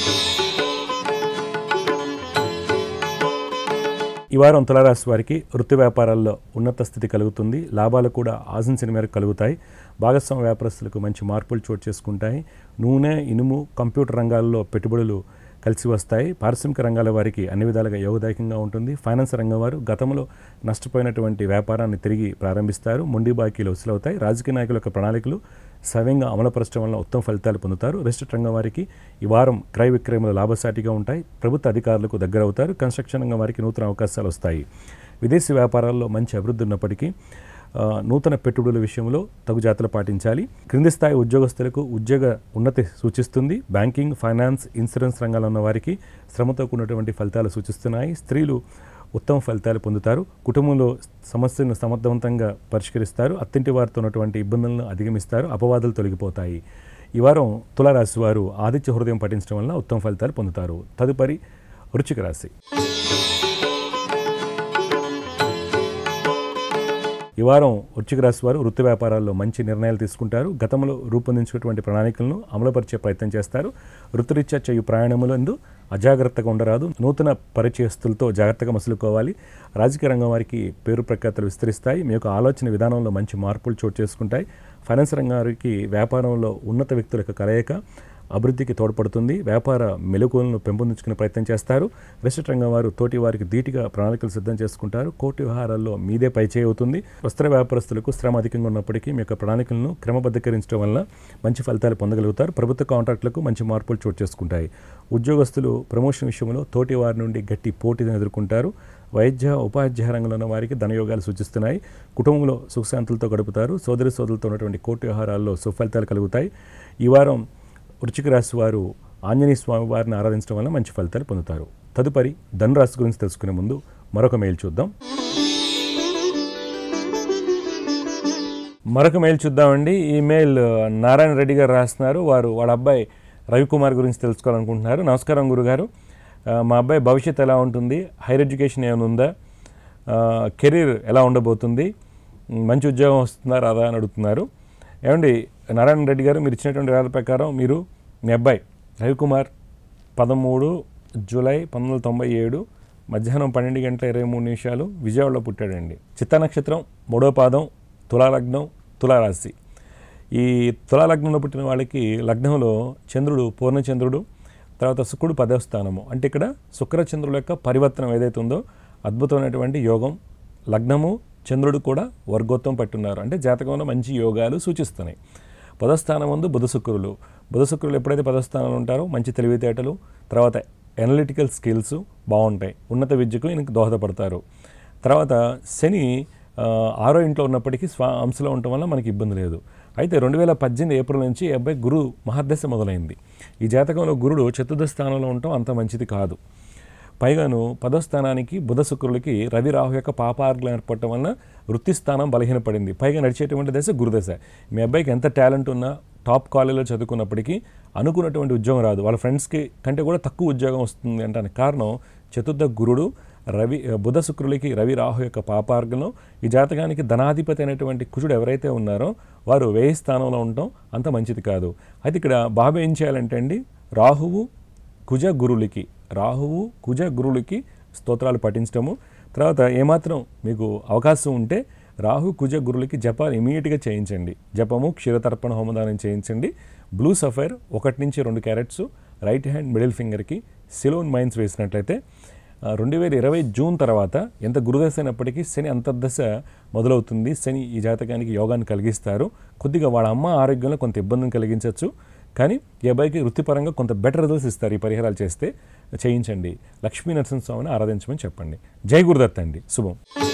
ఈ వారం తులారాశి వారికి వృత్తి వ్యాపారాల్లో ఉన్నత స్థితి కలుగుతుంది లాభాలు కూడా ఆశించిన మేరకు కలుగుతాయి భాగస్వామ్య వ్యాపారస్తులకు మంచి మార్పులు చోటు చేసుకుంటాయి నూనె ఇనుము కంప్యూటర్ రంగాల్లో పెట్టుబడులు కలిసి వస్తాయి పారిశ్రామిక రంగాల వారికి అన్ని విధాలుగా యోగదాయకంగా ఉంటుంది ఫైనాన్స్ రంగం వారు గతంలో నష్టపోయినటువంటి వ్యాపారాన్ని తిరిగి ప్రారంభిస్తారు మొండి బాకీలు వసూలవుతాయి రాజకీయ నాయకుల యొక్క ప్రణాళికలు సవ్యంగా అమలుపరచడం వల్ల ఉత్తమ ఫలితాలు పొందుతారు రిజిస్టర్ రంగం వారికి ఈ వారం క్రయ విక్రయములు లాభసాటిగా ఉంటాయి ప్రభుత్వ అధికారులకు దగ్గర అవుతారు కన్స్ట్రక్షన్ రంగం వారికి నూతన అవకాశాలు వస్తాయి విదేశీ వ్యాపారాల్లో మంచి అభివృద్ధి ఉన్నప్పటికీ ఆ, నూతన పెట్టుబడుల విషయంలో తగు జాతలు పాటించాలి క్రింది స్థాయి ఉద్యోగస్తులకు ఉద్యోగ ఉన్నతి సూచిస్తుంది బ్యాంకింగ్ ఫైనాన్స్ ఇన్సూరెన్స్ రంగాల్లో ఉన్న వారికి శ్రమతో కూడినటువంటి ఫలితాలు సూచిస్తున్నాయి స్త్రీలు ఉత్తమ ఫలితాలు పొందుతారు కుటుంబంలో సమస్యలను సమర్థవంతంగా పరిష్కరిస్తారు అత్తింటి వారితో ఉన్నటువంటి ఇబ్బందులను అధిగమిస్తారు అపవాదాలు తొలగిపోతాయి ఈ వారం తులారాశి వారు ఆదిత్య హృదయం పఠించడం వలన ఉత్తమ ఫలితాలు పొందుతారు తదుపరి వృచ్చిక రాశి ఈ వారం వృశ్చిక రాశి వారు వృత్తి వ్యాపారాల్లో మంచి నిర్ణయాలు తీసుకుంటారు గతంలో రూపొందించినటువంటి ప్రణాళికలను అమలుపరిచే ప్రయత్నం చేస్తారు వృత్తిరీత్యా చేయు ప్రయాణములందు అజాగ్రత్తగా ఉండరాదు నూతన పరిచయస్తులతో జాగ్రత్తగా మసులుకోవాలి రాజకీయ రంగం వారికి పేరు ప్రఖ్యాతలు విస్తరిస్తాయి మీ యొక్క ఆలోచన విధానంలో మంచి మార్పులు చోటు చేసుకుంటాయి ఫైనాన్స్ రంగం వారికి వ్యాపారంలో ఉన్నత వ్యక్తుల యొక్క కలయిక అభివృద్ధికి తోడ్పడుతుంది వ్యాపార మెలకువలను పెంపొందించుకునే ప్రయత్నం చేస్తారు రిజిస్టర్ రంగం వారు తోటి వారికి ధీటుగా ప్రణాళికలు సిద్ధం చేసుకుంటారు కోర్టు వ్యవహారాల్లో మీదే పైచేయి అవుతుంది వస్త్ర వ్యాపారస్తులకు శ్రమ అధికంగా ఉన్నప్పటికీ మీ యొక్క ప్రణాళికలను క్రమబద్ధీకరించడం వల్ల మంచి ఫలితాలు పొందగలుగుతారు ప్రభుత్వ కాంట్రాక్టులకు మంచి మార్పులు చోటు చేసుకుంటాయి ఉద్యోగస్తులు ప్రమోషన్ విషయంలో తోటి వారి నుండి గట్టి పోటీని ఎదుర్కొంటారు వైద్య ఉపాధ్యాయ రంగంలో ఉన్న వారికి ధనయోగాలు సూచిస్తున్నాయి కుటుంబంలో సుఖశాంతులతో గడుపుతారు సోదరి సోదరులతో ఉన్నటువంటి కోర్టు వ్యవహారాల్లో సుఫలితాలు కలుగుతాయి ఈ వారం వృచ్చిక రాశి వారు ఆంజనేయ స్వామి వారిని ఆరాధించడం వల్ల మంచి ఫలితాలు పొందుతారు తదుపరి ధనురాశి గురించి తెలుసుకునే ముందు మరొక మెయిల్ చూద్దాం మరొక మెయిల్ చూద్దామండి ఈ మెయిల్ నారాయణ రెడ్డి గారు రాస్తున్నారు వారు వాళ్ళ అబ్బాయి రవికుమార్ గురించి తెలుసుకోవాలనుకుంటున్నారు నమస్కారం గురుగారు ఆ, మా అబ్బాయి భవిష్యత్తు ఎలా ఉంటుంది హైయర్ ఎడ్యుకేషన్ ఏమైనా ఉందా కెరీర్ ఎలా ఉండబోతుంది ఉమ్, మంచి ఉద్యోగం వస్తుందా రాదా అని అడుగుతున్నారు ఏమండి నారాయణ రెడ్డి గారు మీరు ఇచ్చినటువంటి వివరాల ప్రకారం మీరు మీ అబ్బాయి రవికుమార్ పదమూడు జూలై పంతొమ్మిది వందల తొంభై ఏడు మధ్యాహ్నం పన్నెండు గంటల ఇరవై మూడు నిమిషాలు విజయవాడలో పుట్టాడండి చిత్తా నక్షత్రం మూడో పాదం తులాలగ్నం తులారాశి ఈ తులాలగ్నంలో పుట్టిన వాళ్ళకి లగ్నంలో చంద్రుడు పూర్ణచంద్రుడు తర్వాత శుక్రుడు పదవ స్థానము అంటే ఇక్కడ శుక్రచంద్రుల యొక్క పరివర్తనం ఏదైతే ఉందో అద్భుతమైనటువంటి యోగం లగ్నము చంద్రుడు కూడా వర్గోత్వం పట్టున్నారు అంటే జాతకంలో మంచి యోగాలు సూచిస్తున్నాయి పదస్థానం ముందు బుధ శుక్రులు బుధ శుక్రులు ఎప్పుడైతే పదస్థానంలో ఉంటారో మంచి తెలివితేటలు తర్వాత ఎనలిటికల్ స్కిల్స్ బాగుంటాయి ఉన్నత విద్యకు ఈయనకు దోహదపడతారు తర్వాత శని ఆ, ఆరో ఇంట్లో ఉన్నప్పటికీ స్వ అంశలో ఉండటం వల్ల మనకి ఇబ్బంది లేదు అయితే రెండు వేల పద్దెనిమిది ఏప్రిల్ నుంచి ఈ అబ్బాయి గురు మహర్దశ మొదలైంది ఈ జాతకంలో గురుడు చతుర్థ స్థానంలో ఉండటం అంత మంచిది కాదు పైగాను పదో స్థానానికి బుధ శుక్రులకి రవి రాహు యొక్క పాపార్గులు ఏర్పడటం వలన వృత్తి స్థానం బలహీనపడింది పైగా నడిచేటువంటి దశ గురుదశ మీ అబ్బాయికి ఎంత టాలెంట్ ఉన్నా టాప్ కాలేజీలో చదువుకున్నప్పటికీ అనుకున్నటువంటి ఉద్యోగం రాదు వాళ్ళ ఫ్రెండ్స్కి కంటే కూడా తక్కువ ఉద్యోగం వస్తుంది అంటే కారణం చతుర్థ గురుడు రవి బుధ శుక్రులకి రవి రాహు యొక్క పాపార్గంలో ఈ జాతకానికి ధనాధిపతి అయినటువంటి కుజుడు ఎవరైతే ఉన్నారో వారు వేయి స్థానంలో ఉండటం అంత మంచిది కాదు అయితే ఇక్కడ బాబు ఏం చేయాలంటే అండి రాహువు కుజ గురులకి రాహువు కుజ గురులకి స్తోత్రాలు పఠించడము తర్వాత ఏమాత్రం మీకు అవకాశం ఉంటే రాహు కుజ గురులకి జపాలు ఇమీడియట్గా చేయించండి జపము క్షీరతర్పణ హోమదానం చేయించండి బ్లూ సఫైర్ ఒకటి నుంచి రెండు క్యారెట్స్ రైట్ హ్యాండ్ మిడిల్ ఫింగర్కి సిలోన్ మైన్స్ వేసినట్లయితే ఆ, రెండు వేల ఇరవై జూన్ తర్వాత ఎంత గురుదశ అయినప్పటికీ శని అంతర్దశ మొదలవుతుంది శని ఈ జాతకానికి యోగాన్ని కలిగిస్తారు కొద్దిగా వాళ్ళ అమ్మ ఆరోగ్యంలో కొంత ఇబ్బందిని కలిగించవచ్చు కానీ ఈ అబ్బాయికి వృత్తిపరంగా కొంత బెటర్ రిజల్ట్స్ ఇస్తారు ఈ పరిహారాలు చేస్తే చేయించండి లక్ష్మీ నరసింహస్వామిని ఆరాధించమని చెప్పండి జై గురుదత్త అండి శుభం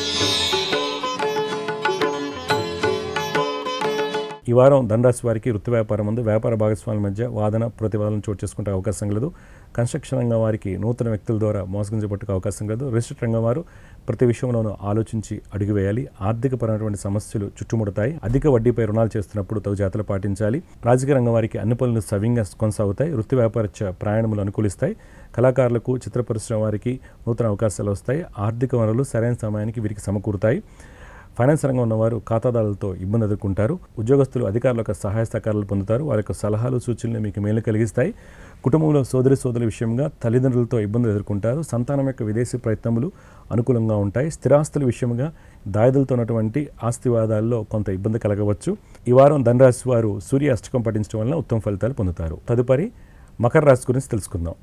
ఈ వారం ధనరాశి వారికి వృత్తి వ్యాపారం ముందు వ్యాపార భాగస్వాముల మధ్య వాదన ప్రతివాదన చోటు చేసుకుంటే అవకాశం లేదు కన్స్ట్రక్షన్ రంగం వారికి నూతన వ్యక్తుల ద్వారా మోసగించబట్టుకు అవకాశం లేదు రిజిస్టర్ రంగం వారు ప్రతి విషయంలోనూ ఆలోచించి అడుగు వేయాలి ఆర్థికపరమైనటువంటి సమస్యలు చుట్టుముడతాయి అధిక వడ్డీపై రుణాలు చేస్తున్నప్పుడు తగు జాతలు పాటించాలి రాజకీయ రంగం వారికి అన్ని పనులు సవ్యంగా కొనసాగుతాయి వృత్తి వ్యాపార చ- ప్రయాణములు అనుకూలిస్తాయి కళాకారులకు చిత్ర పరిశ్రమ వారికి నూతన అవకాశాలు వస్తాయి ఆర్థిక వనరులు సరైన సమయానికి వీరికి సమకూరుతాయి ఫైనాన్స్ రంగం ఉన్నవారు ఖాతాదారులతో ఇబ్బంది ఎదుర్కొంటారు ఉద్యోగస్తులు అధికారుల యొక్క సహాయ సహకారాలు పొందుతారు వారి యొక్క సలహాలు సూచనలు మీకు మేలు కలిగిస్తాయి కుటుంబంలో సోదరి సోదరుల విషయంగా తల్లిదండ్రులతో ఇబ్బందులు ఎదుర్కొంటారు సంతానం యొక్క విదేశీ ప్రయత్నములు అనుకూలంగా ఉంటాయి స్థిరాస్తుల విషయంగా దాయదులతో ఉన్నటువంటి ఆస్తివాదాల్లో కొంత ఇబ్బంది కలగవచ్చు ఈ వారం ధనరాశి వారు సూర్య అష్టకం పఠించడం వలన ఉత్తమ ఫలితాలు పొందుతారు తదుపరి మకర రాశి గురించి తెలుసుకుందాం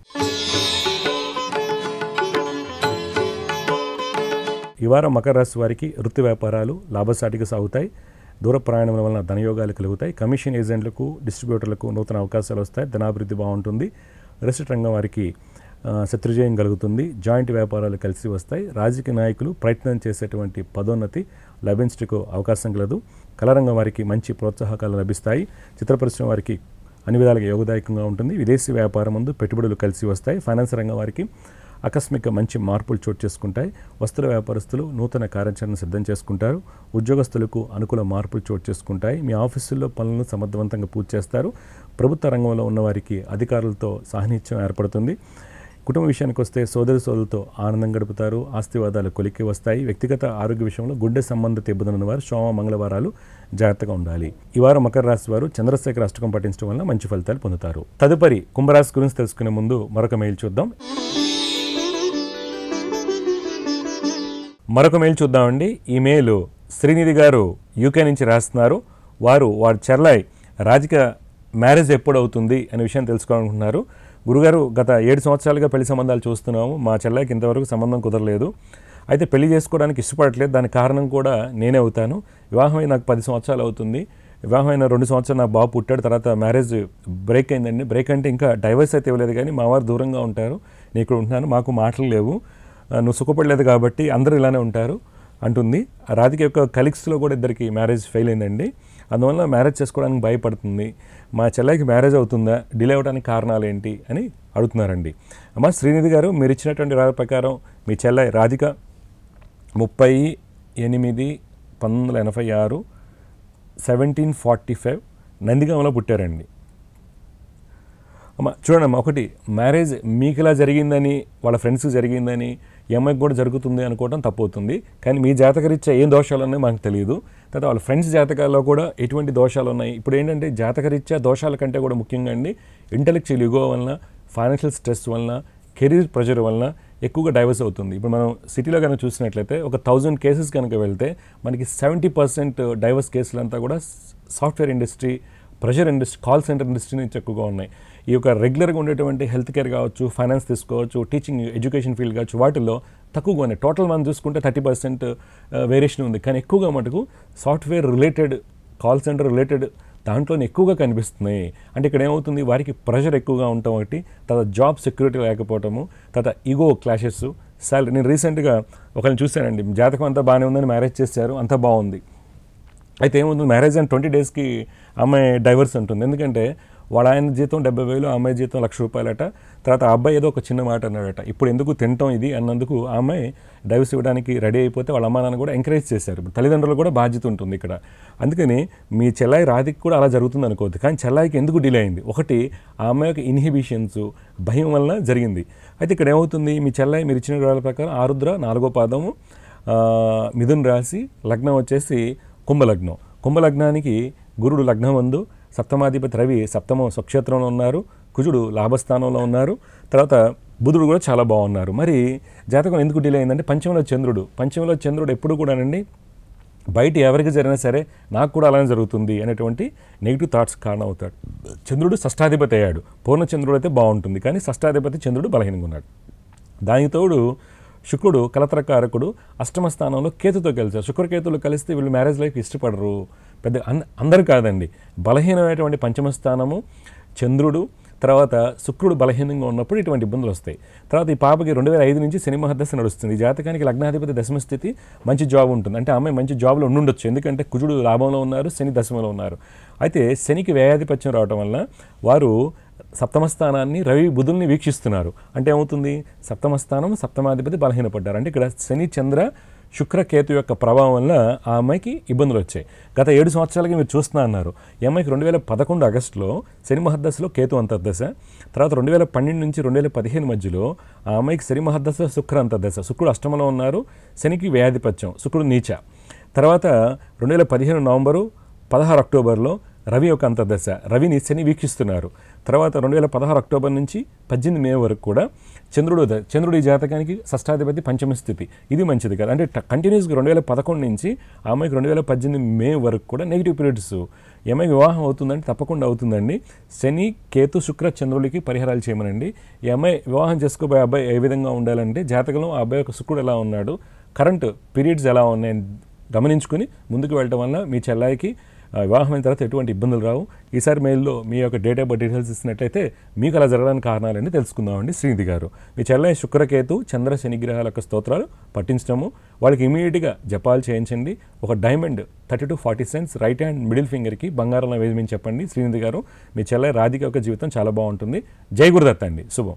ఈ వారం మకర రాశి వారికి వృత్తి వ్యాపారాలు లాభసాటిగా సాగుతాయి దూర ప్రయాణం వలన ధనయోగాలు కలుగుతాయి కమిషన్ ఏజెంట్లకు డిస్ట్రిబ్యూటర్లకు నూతన అవకాశాలు వస్తాయి ధనాభివృద్ధి బాగుంటుంది రిజిస్టర్ రంగం వారికి ఆ, శత్రుజయం కలుగుతుంది జాయింట్ వ్యాపారాలు కలిసి వస్తాయి రాజకీయ నాయకులు ప్రయత్నం చేసేటువంటి పదోన్నతి లభించటకు అవకాశం కలదు కళారంగం వారికి మంచి ప్రోత్సాహకాలు లభిస్తాయి చిత్ర పరిశ్రమ వారికి అన్ని విధాలుగా యోగదాయకంగా ఉంటుంది విదేశీ వ్యాపారం ముందు పెట్టుబడులు కలిసి వస్తాయి ఫైనాన్స్ రంగం వారికి ఆకస్మిక మంచి మార్పులు చోటు చేసుకుంటాయి వస్త్ర వ్యాపారస్తులు నూతన కార్యాచరణ సిద్ధం చేసుకుంటారు ఉద్యోగస్తులకు అనుకూల మార్పులు చోటు చేసుకుంటాయి మీ ఆఫీసుల్లో పనులను సమర్థవంతంగా పూర్తి చేస్తారు ప్రభుత్వ రంగంలో ఉన్నవారికి అధికారులతో సాన్నిధ్యం ఏర్పడుతుంది కుటుంబ విషయానికి వస్తే సోదరి సోదరులతో ఆనందం గడుపుతారు ఆస్తివాదాలు కొలిక్కి వస్తాయి వ్యక్తిగత ఆరోగ్య విషయంలో గుండె సంబంధిత ఇబ్బందులు ఉన్నవారు సోమ మంగళవారాలు జాగ్రత్తగా ఉండాలి ఈ వారం మకర రాశి వారు చంద్రశేఖర అష్టకం పఠించడం వల్ల మంచి ఫలితాలు పొందుతారు తదుపరి కుంభరాశి గురించి తెలుసుకునే ముందు మరొక మెయిల్ చూద్దాం మరొక మెయిల్ చూద్దామండి ఈ మెయిల్ శ్రీనిధి గారు యూకే నుంచి రాస్తున్నారు వారు వారి చెర్లాయ్ రాజకీయ మ్యారేజ్ ఎప్పుడు అవుతుంది అనే విషయం తెలుసుకోవాలనుకుంటున్నారు గురుగారు గత ఏడు సంవత్సరాలుగా పెళ్లి సంబంధాలు చూస్తున్నాము మా చెల్లాయికి ఇంతవరకు సంబంధం కుదరలేదు అయితే పెళ్లి చేసుకోవడానికి ఇష్టపడట్లేదు దానికి కారణం కూడా నేనే అవుతాను వివాహమై నాకు పది సంవత్సరాలు అవుతుంది వివాహమైన రెండు సంవత్సరాలు నా బాబు పుట్టాడు తర్వాత మ్యారేజ్ బ్రేక్ అయిందండి బ్రేక్ అంటే ఇంకా డైవర్స్ అయితే ఇవ్వలేదు కానీ మా వారు దూరంగా ఉంటారు నేను ఇక్కడ ఉంటున్నాను మాకు మాటలు లేవు ఆ, నువ్వు సుఖపడలేదు కాబట్టి అందరూ ఇలానే ఉంటారు అంటుంది ఆ రాధిక యొక్క కలీగ్స్లో కూడా ఇద్దరికి మ్యారేజ్ ఫెయిల్ అయిందండి అందువల్ల మ్యారేజ్ చేసుకోవడానికి భయపడుతుంది మా చెల్లెకి మ్యారేజ్ అవుతుందా డిలే అవ్వడానికి కారణాలు ఏంటి అని అడుగుతున్నారండి అమ్మ శ్రీనిధి గారు మీరు ఇచ్చినటువంటి రాత ప్రకారం మీ చెల్లె రాధిక ముప్పై ఎనిమిది పంతొమ్మిది వందల ఎనభై ఆరు సెవెంటీన్ ఫార్టీ ఫైవ్ నందిగామలో పుట్టారండి అమ్మ చూడండి అమ్మ ఒకటి మ్యారేజ్ మీకు ఇలా జరిగిందని వాళ్ళ ఫ్రెండ్స్కి జరిగిందని ఈ అమ్మాయికి కూడా జరుగుతుంది అనుకోవడం తప్పవుతుంది కానీ మీ జాతకరీత్యా ఏం దోషాలు ఉన్నాయో మాకు తెలియదు తర్వాత వాళ్ళ ఫ్రెండ్స్ జాతకాల్లో కూడా ఎటువంటి దోషాలు ఉన్నాయి ఇప్పుడు ఏంటంటే జాతకరీత్యా దోషాల కంటే కూడా ముఖ్యంగా అండి ఇంటలెక్చువల్ ఇగో వలన ఫైనాన్షియల్ స్ట్రెస్ వలన కెరీర్ ప్రెషర్ వలన ఎక్కువగా డైవర్స్ అవుతుంది ఇప్పుడు మనం సిటీలో కనుక చూసినట్లయితే ఒక థౌజండ్ కేసెస్ కనుక వెళ్తే మనకి సెవెంటీ పర్సెంట్ డైవర్స్ కేసులంతా కూడా software industry pressure industry call center industry నుంచి ఎక్కువగా ఉన్నాయి ఈ యొక్క రెగ్యులర్గా ఉండేటువంటి హెల్త్ కేర్ కావచ్చు ఫైనాన్స్ తీసుకోవచ్చు టీచింగ్ ఎడ్యుకేషన్ ఫీల్డ్ కావచ్చు వాటిల్లో తక్కువగా ఉన్నాయి టోటల్ మనం చూసుకుంటే థర్టీ పర్సెంట్ వేరియేషన్ ఉంది కానీ ఎక్కువగా మటుకు software related call center related దాంట్లోనే ఎక్కువగా కనిపిస్తున్నాయి అంటే ఇక్కడ ఏమవుతుంది వారికి ప్రెషర్ ఎక్కువగా ఉండటం ఒకటి తర్వాత జాబ్ సెక్యూరిటీ లేకపోవటము తర్వాత ఈగో క్లాషెస్ సాలరీ నేను రీసెంట్గా ఒకరిని చూశానండి జాతకం అంతా బాగానే ఉందని మ్యారేజ్ చేశారు అంతా బాగుంది అయితే ఏముంది మ్యారేజ్ అయిన ట్వంటీ డేస్కి అమ్మాయి డైవర్స్ ఉంటుంది ఎందుకంటే వాళ్ళ ఆయన జీతం డెబ్బై వేలు ఆ అమ్మాయి జీతం లక్ష రూపాయలట తర్వాత ఆ అబ్బాయి ఏదో ఒక చిన్న మాట అన్నాడట ఇప్పుడు ఎందుకు తింటాం ఇది అన్నందుకు ఆ అమ్మాయి డైవర్స్ ఇవ్వడానికి రెడీ అయిపోతే వాళ్ళ అమ్మా నాన్న కూడా ఎంకరేజ్ చేశారు ఇప్పుడు తల్లిదండ్రులు కూడా బాధ్యత ఉంటుంది ఇక్కడ అందుకని మీ చెల్లాయి రాధికి కూడా అలా జరుగుతుంది అనుకోవద్దు కానీ చెల్లాయికి ఎందుకు డిలే అయింది ఒకటి ఆ అమ్మాయి యొక్క ఇన్హిబిషన్స్ భయం వలన జరిగింది అయితే ఇక్కడ ఏమవుతుంది మీ చెల్లాయి మీరు ఇచ్చిన వివరాల ప్రకారం ఆరుద్ర నాలుగో పాదము ఆ, మిథున్ రాశి లగ్నం వచ్చేసి కుంభలగ్నం కుంభలగ్నానికి గురుడు లగ్నం అందు సప్తమాధిపతి రవి సప్తమ స్వక్షేత్రంలో ఉన్నారు కుజుడు లాభస్థానంలో ఉన్నారు తర్వాత బుధుడు కూడా చాలా బాగున్నారు మరి జాతకం ఎందుకు డిలే అయిందంటే పంచమంలో చంద్రుడు పంచమంలో చంద్రుడు ఎప్పుడు కూడానండి బయట ఎవరికి జరిగినా సరే నాకు కూడా అలానే జరుగుతుంది అనేటువంటి నెగిటివ్ థాట్స్ కారణం అవుతాడు చంద్రుడు షష్టాధిపతి అయ్యాడు పూర్ణచంద్రుడు అయితే బాగుంటుంది కానీ షష్టాధిపతి చంద్రుడు బలహీనంగా ఉన్నాడు దానికి తోడు శుక్రుడు కలత్రకారకుడు అష్టమ స్థానంలో కేతుతో కలిశారు శుక్రకేతులు కలిస్తే వీళ్ళు మ్యారేజ్ లైఫ్ ఇష్టపడరు పెద్ద అన్- అందరు కాదండి బలహీనమైనటువంటి పంచమ స్థానము చంద్రుడు తర్వాత శుక్రుడు బలహీనంగా ఉన్నప్పుడు ఇటువంటి ఇబ్బందులు వస్తాయి తర్వాత ఈ పాపకి రెండు వేల ఐదు నుంచి శని మహర్దశ నడుస్తుంది ఈ జాతకానికి లగ్నాధిపతి దశమ స్థితి మంచి జాబ్ ఉంటుంది అంటే ఆమె మంచి జాబ్లో ఉండుండొచ్చు ఎందుకంటే కుజుడు లాభంలో ఉన్నారు శని దశమలో ఉన్నారు అయితే శనికి వ్యయాధిపత్యం రావటం వల్ల వారు సప్తమ స్థానాన్ని రవి బుధుల్ని వీక్షిస్తున్నారు అంటే ఏమవుతుంది సప్తమ స్థానం సప్తమాధిపతి బలహీనపడ్డారు అంటే ఇక్కడ శని చంద్ర శుక్ర కేతు యొక్క ప్రభావం వల్ల ఆ అమ్మాయికి ఇబ్బందులు వచ్చాయి గత ఏడు సంవత్సరాలకి మీరు చూస్తున్నా అన్నారు ఈ అమ్మాయికి రెండు వేల పదకొండు ఆగస్టులో శని మహర్దశలో కేతు అంతర్దశ తర్వాత రెండు వేల పన్నెండు నుంచి రెండు వేల పదిహేను మధ్యలో ఆ అమ్మాయికి శని మహర్దశ శుక్ర అంతర్దశ శుక్రుడు అష్టమంలో ఉన్నారు శనికి వ్యాధిపత్యం శుక్రుడు నీచ తర్వాత రెండు వేల పదిహేను నవంబరు పదహారు అక్టోబర్లో రవి యొక్క అంతర్దశ రవిని శని వీక్షిస్తున్నారు తర్వాత రెండు వేల పదహారు అక్టోబర్ నుంచి పద్దెనిమిది మే వరకు కూడా చంద్రుడు ద- చంద్రుడి జాతకానికి షష్టాధిపతి పంచమ స్థితి ఇది మంచిది కదా అంటే కంటిన్యూస్గా రెండు వేల పదకొండు నుంచి ఆ అమ్మాయికి రెండు వేల పద్దెనిమిది మే వరకు కూడా నెగిటివ్ పీరియడ్స్ ఈ అమ్మాయికి వివాహం అవుతుందంటే తప్పకుండా అవుతుందండి శని కేతు శుక్ర చంద్రుడికి పరిహారాలు చేయమనండి ఈ అమ్మాయి వివాహం చేసుకోబోయే అబ్బాయి ఏ విధంగా ఉండాలంటే జాతకంలో ఆ అబ్బాయి యొక్క శుక్రుడు ఎలా ఉన్నాడు కరెంట్ పీరియడ్స్ ఎలా ఉన్నాయి గమనించుకుని ముందుకు వెళ్ళటం వల్ల మీ చెల్లాయికి ఆ, వివాహం అయిన తర్వాత ఎటువంటి ఇబ్బందులు రావు ఈసారి మెయిల్లో మీ యొక్క డేట్ ఆఫ్ బర్త్ డీటెయిల్స్ ఇచ్చినట్లయితే మీకు అలా జరగడానికి కారణాలని తెలుసుకుందామండి శ్రీనిధి గారు మీ చెల్లె శుక్రకేతు చంద్ర శని గ్రహాల యొక్క స్తోత్రాలు పట్టించడము వాళ్ళకి ఇమీడియట్గా జపాలు చేయించండి ఒక diamond thirty to forty cents right hand middle ఫింగర్కి బంగారంలో వేయమని చెప్పండి శ్రీనిధి గారు మీ చెల్లె రాధిక యొక్క జీవితం చాలా బాగుంటుంది జై గురుదత్త అండి శుభం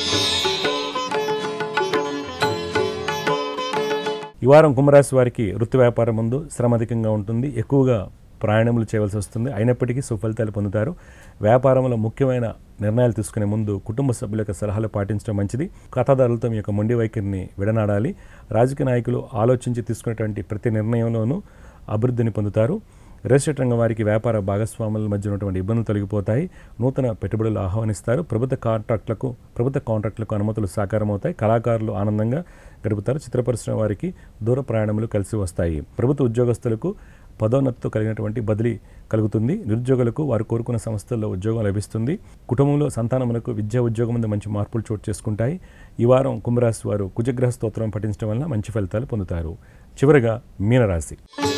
ఈ వారం కుంభరాశి వారికి వృత్తి వ్యాపారం ముందు శ్రమ అధికంగా ఉంటుంది ఎక్కువగా ప్రయాణములు చేయవలసి వస్తుంది అయినప్పటికీ సుఫలితాలు పొందుతారు వ్యాపారంలో ముఖ్యమైన నిర్ణయాలు తీసుకునే ముందు కుటుంబ సభ్యుల యొక్క సలహాలు పాటించడం మంచిది ఖాతాదారులతో మీ యొక్క మొండి వైఖరిని విడనాడాలి రాజకీయ నాయకులు ఆలోచించి తీసుకునేటువంటి ప్రతి నిర్ణయంలోనూ అభివృద్ధిని పొందుతారు రియల్ ఎస్టేట్ రంగం వారికి వ్యాపార భాగస్వాముల మధ్య ఉన్నటువంటి ఇబ్బందులు తొలగిపోతాయి నూతన పెట్టుబడులు ఆహ్వానిస్తారు ప్రభుత్వ కాంట్రాక్టులకు ప్రభుత్వ కాంట్రాక్టులకు అనుమతులు సాకారం అవుతాయి కళాకారులు ఆనందంగా గడుపుతారు చిత్ర పరిశ్రమ వారికి దూర ప్రయాణములు కలిసి వస్తాయి ప్రభుత్వ ఉద్యోగస్తులకు పదోన్నతితో కలిగినటువంటి బదిలీ కలుగుతుంది నిరుద్యోగులకు వారు కోరుకున్న సంస్థల్లో ఉద్యోగం లభిస్తుంది కుటుంబంలో సంతానములకు విద్యా ఉద్యోగం మీద మంచి మార్పులు చోటు చేసుకుంటాయి ఈ వారం కుంభరాశి వారు కుజగ్రహ స్తోత్రం పఠించడం వల్ల మంచి ఫలితాలు పొందుతారు చివరగా మీనరాశి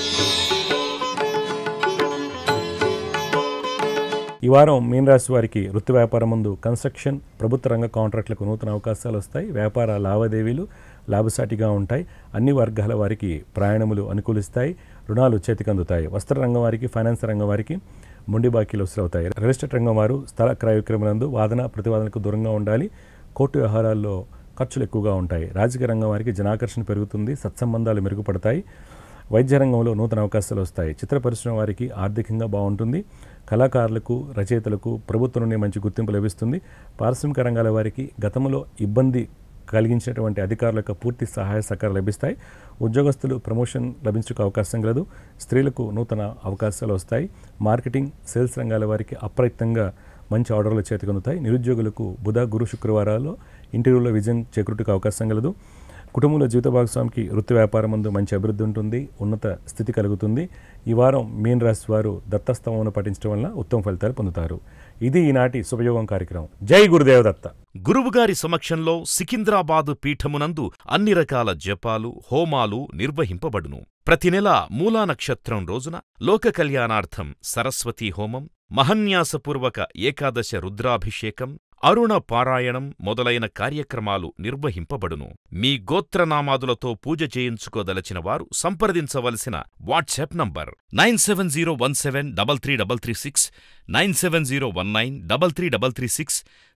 ఈ వారం మీనరాశి వారికి వృత్తి వ్యాపారం ముందు కన్స్ట్రక్షన్ ప్రభుత్వ రంగ కాంట్రాక్టులకు నూతన అవకాశాలు వస్తాయి వ్యాపార లావాదేవీలు లాభసాటిగా ఉంటాయి అన్ని వర్గాల వారికి ప్రయాణములు అనుకూలిస్తాయి రుణాలు చేతికందుతాయి వస్త్ర రంగం వారికి ఫైనాన్స్ రంగం వారికి మొండి బాకీలు వసూలవుతాయి రియల్ ఎస్టేట్ రంగం వారు స్థల క్రయ విక్రయములందు వాదన ప్రతివాదనకు దూరంగా ఉండాలి కోర్టు వ్యవహారాల్లో ఖర్చులు ఎక్కువగా ఉంటాయి రాజకీయ రంగం వారికి జనాకర్షణ పెరుగుతుంది సత్సంబంధాలు మెరుగుపడతాయి వైద్య రంగంలో నూతన అవకాశాలు వస్తాయి చిత్ర పరిశ్రమ వారికి ఆర్థికంగా బాగుంటుంది కళాకారులకు రచయితలకు ప్రభుత్వం నుండి మంచి గుర్తింపు లభిస్తుంది పారిశ్రామిక రంగాల వారికి గతంలో ఇబ్బంది కలిగించినటువంటి అధికారుల యొక్క పూర్తి సహాయ సహకారం లభిస్తాయి ఉద్యోగస్తులు ప్రమోషన్ లభించక అవకాశం కలదు స్త్రీలకు నూతన అవకాశాలు వస్తాయి మార్కెటింగ్ సేల్స్ రంగాల వారికి అప్రయత్నంగా మంచి ఆర్డర్లు చేతికొందుతాయి నిరుద్యోగులకు బుధ గురు శుక్రవారాల్లో ఇంటర్వ్యూలో విజయం చేకూరుటకు అవకాశం కలదు కుటుంబంలో జీవిత భాగస్వామికి వృత్తి వ్యాపారం ముందు మంచి అభివృద్ధి ఉంటుంది ఉన్నత స్థితి కలుగుతుంది ఈ వారం మీన్ రాశి వారు దత్తస్తవమును పఠించడం వల్ల ఉత్తమ ఫలితాలు పొందుతారు ఇది ఈనాటి శుభయోగం కార్యక్రమం జై గురుదేవదత్త గురువుగారి సమక్షంలో సికింద్రాబాదు పీఠమునందు అన్ని రకాల జపాలు హోమాలు నిర్వహింపబడును ప్రతి నెల మూలా నక్షత్రం రోజున లోక కళ్యాణార్థం సరస్వతీ హోమం మహన్యాసపూర్వక ఏకాదశ రుద్రాభిషేకం అరుణ పారాయణం మొదలైన కార్యక్రమాలు నిర్వహింపబడును మీ గోత్రనామాదులతో పూజ చేయించుకోదలచిన వారు సంప్రదించవలసిన WhatsApp number nine seven zero one seven double three double three six nine seven zero one nine double three double three six